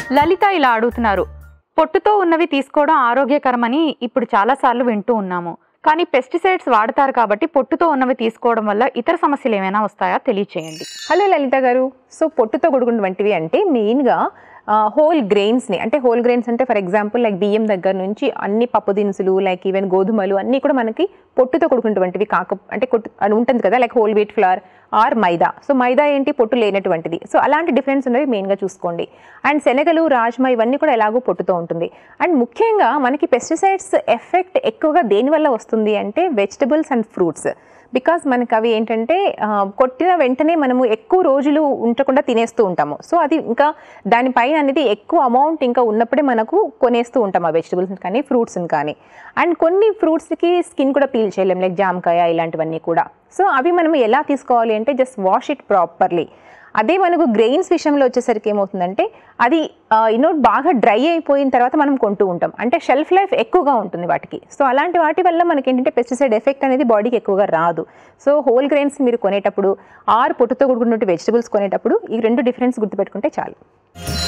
లలిత ఇలా అడుగుతున్నారు పొట్టుతో ఉన్నవి తీసుకోవడం ఆరోగ్యకరమని ఇప్పుడు చాలాసార్లు వింటూ ఉన్నాము కానీ పెస్టిసైడ్స్ వాడతారు కాబట్టి పొట్టుతో ఉన్నవి తీసుకోవడం వల్ల ఇతర సమస్యలు ఏమైనా వస్తాయా తెలియచేయండి హలో లలిత గారు సో పొట్టుతో కూడుకున్నటువంటివి అంటే మెయిన్గా హోల్ గ్రెయిన్స్ని అంటే హోల్ గ్రెయిన్స్ అంటే ఫర్ ఎగ్జాంపుల్ లైక్ బియ్యం దగ్గర నుంచి అన్ని పప్పు దినుసులు లైక్ ఈవెన్ గోధుమలు అన్నీ కూడా మనకి పొట్టుతో కూడుకున్నటువంటివి కాక అంటే కొట్టు అని ఉంటుంది కదా like whole wheat flour or maida so maida ఏంటి పొట్టు లేనటువంటిది సో అలాంటి డిఫరెన్స్ ఉన్నవి మెయిన్గా చూసుకోండి అండ్ శనగలు రాజ్మా ఇవన్నీ కూడా ఎలాగో పొట్టుతో ఉంటుంది అండ్ ముఖ్యంగా మనకి పెస్టిసైడ్స్ ఎఫెక్ట్ ఎక్కువగా దేనివల్ల వస్తుంది అంటే వెజిటబుల్స్ అండ్ ఫ్రూట్స్ బికాస్ మనకి అవి ఏంటంటే ఆ, కొట్టిన వెంటనే మనము ఎక్కువ రోజులు ఉంచకుండా తినేస్తూ ఉంటాము సో అది ఇంకా దానిపైన అనేది ఎక్కువ అమౌంట్ ఇంకా ఉన్నప్పుడే మనకు కొనేస్తూ ఉంటాం ఆ వెజిటబుల్స్ కానీ ఫ్రూట్స్ని కానీ అండ్ కొన్ని ఫ్రూట్స్కి స్కిన్ కూడా పీల్ చేయలేం లైక్ జామకాయ ఇలాంటివన్నీ కూడా సో అవి మనం ఎలా తీసుకోవాలి అంటే జస్ట్ వాష్ ఇట్ ప్రాపర్లీ అదే మనకు గ్రెయిన్స్ విషయంలో వచ్చేసరికి ఏమవుతుందంటే అది యూనో బాగా డ్రై అయిపోయిన తర్వాత మనం కొంటూ ఉంటాం అంటే షెల్ఫ్ లైఫ్ ఎక్కువగా ఉంటుంది వాటికి సో అలాంటి వాటి వల్ల మనకి ఏంటంటే పెస్టిసైడ్ ఎఫెక్ట్ అనేది బాడీకి ఎక్కువగా రాదు సో హోల్ గ్రెయిన్స్ మీరు కొనేటప్పుడు ఆరు పొట్టుతో కూడుకున్నట్టు వెజిటబుల్స్ కొనేటప్పుడు ఈ రెండు డిఫరెన్స్ గుర్తుపెట్టుకుంటే చాలు